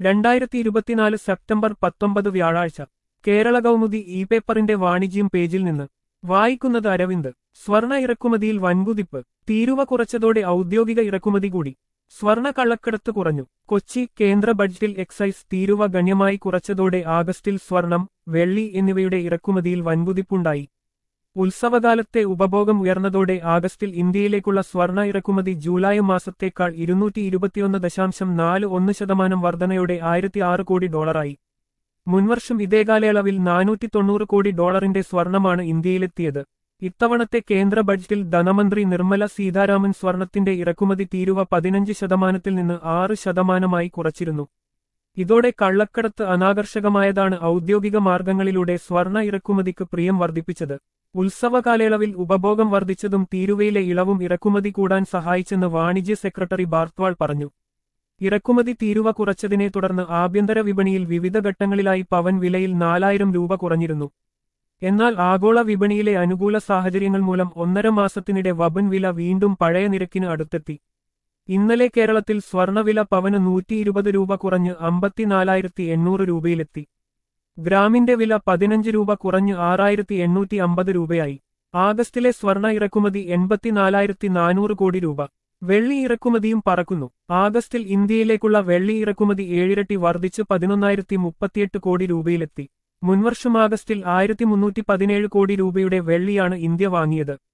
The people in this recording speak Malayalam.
രണ്ടായിരത്തി ഇരുപത്തിനാല് സെപ്റ്റംബർ പത്തൊമ്പത് വ്യാഴാഴ്ച കേരള കൗമുദി ഇ പേപ്പറിന്റെ വാണിജ്യം പേജിൽ നിന്ന് വായിക്കുന്നത് അരവിന്ദ് സ്വർണ ഇറക്കുമതിയിൽ വൻകുതിപ്പ് തീരുവ കുറച്ചതോടെ ഔദ്യോഗിക ഇറക്കുമതി കൂടി സ്വർണ കള്ളക്കടത്ത് കുറഞ്ഞു കൊച്ചി കേന്ദ്ര ബഡ്ജറ്റിൽ എക്സൈസ് തീരുവ ഗണ്യമായി കുറച്ചതോടെ ആഗസ്റ്റിൽ സ്വർണം വെള്ളി എന്നിവയുടെ ഇറക്കുമതിയിൽ വൻകുതിപ്പുണ്ടായി ഉത്സവകാലത്തെ ഉപഭോഗം ഉയർന്നതോടെ ആഗസ്റ്റിൽ ഇന്ത്യയിലേക്കുള്ള സ്വർണ ഇറക്കുമതി ജൂലൈ മാസത്തേക്കാൾ ഇരുന്നൂറ്റി ഇരുപത്തിയൊന്ന് ദശാംശം നാല് ഒന്ന് ശതമാനം വർധനയോടെ ആയിരത്തി ആറ് കോടി ഡോളറായി മുൻവർഷം ഇതേ കാലയളവിൽ നാനൂറ്റി തൊണ്ണൂറ് കോടി ഡോളറിന്റെ സ്വർണമാണ് ഇന്ത്യയിലെത്തിയത് ഇത്തവണത്തെ കേന്ദ്ര ബഡ്ജറ്റിൽ ധനമന്ത്രി നിർമ്മല സീതാരാമൻ സ്വർണത്തിന്റെ ഇറക്കുമതി തീരുവ പതിനഞ്ച് ശതമാനത്തിൽ നിന്ന് ആറ് ശതമാനമായി കുറച്ചിരുന്നു ഇതോടെ കള്ളക്കടത്ത് അനാകർഷകമായതാണ് ഔദ്യോഗിക മാർഗങ്ങളിലൂടെ സ്വർണ ഇറക്കുമതിക്ക് പ്രിയം വർദ്ധിപ്പിച്ചത് ഉത്സവകാലയളവിൽ ഉപഭോഗം വർദ്ധിച്ചതും തീരുവയിലെ ഇളവും ഇറക്കുമതി കൂടാൻ സഹായിച്ചെന്ന് വാണിജ്യ സെക്രട്ടറി ബാർത്വാൾ പറഞ്ഞു ഇറക്കുമതി തീരുവ കുറച്ചതിനെ തുടർന്ന് ആഭ്യന്തര വിപണിയിൽ വിവിധ ഘട്ടങ്ങളിലായി പവൻ വിലയിൽ നാലായിരം രൂപ കുറഞ്ഞിരുന്നു എന്നാൽ ആഗോള വിപണിയിലെ അനുകൂല സാഹചര്യങ്ങൾ മൂലം ഒന്നര മാസത്തിനിടെ വബൻ വില വീണ്ടും പഴയ നിരക്കിന് അടുത്തെത്തി ഇന്നലെ കേരളത്തിൽ സ്വർണവില പവന് നൂറ്റി ഇരുപത് രൂപ കുറഞ്ഞ് അമ്പത്തിനാലായിരത്തി എണ്ണൂറ് രൂപയിലെത്തി ഗ്രാമിന്റെ വില പതിനഞ്ച് രൂപ കുറഞ്ഞ് ആറായിരത്തി എണ്ണൂറ്റി അമ്പത് രൂപയായി ആഗസ്റ്റിലെ സ്വർണ ഇറക്കുമതി എൺപത്തിനാലായിരത്തി നാനൂറ് കോടി രൂപ വെള്ളി ഇറക്കുമതിയും പറക്കുന്നു ആഗസ്റ്റിൽ ഇന്ത്യയിലേക്കുള്ള വെള്ളി ഇറക്കുമതി ഏഴിരട്ടി വർദ്ധിച്ച് പതിനൊന്നായിരത്തി മുപ്പത്തിയെട്ട് കോടി രൂപയിലെത്തി മുൻവർഷം ആഗസ്റ്റിൽ ആയിരത്തി മുന്നൂറ്റി പതിനേഴ് കോടി രൂപയുടെ വെള്ളിയാണ് ഇന്ത്യ വാങ്ങിയത്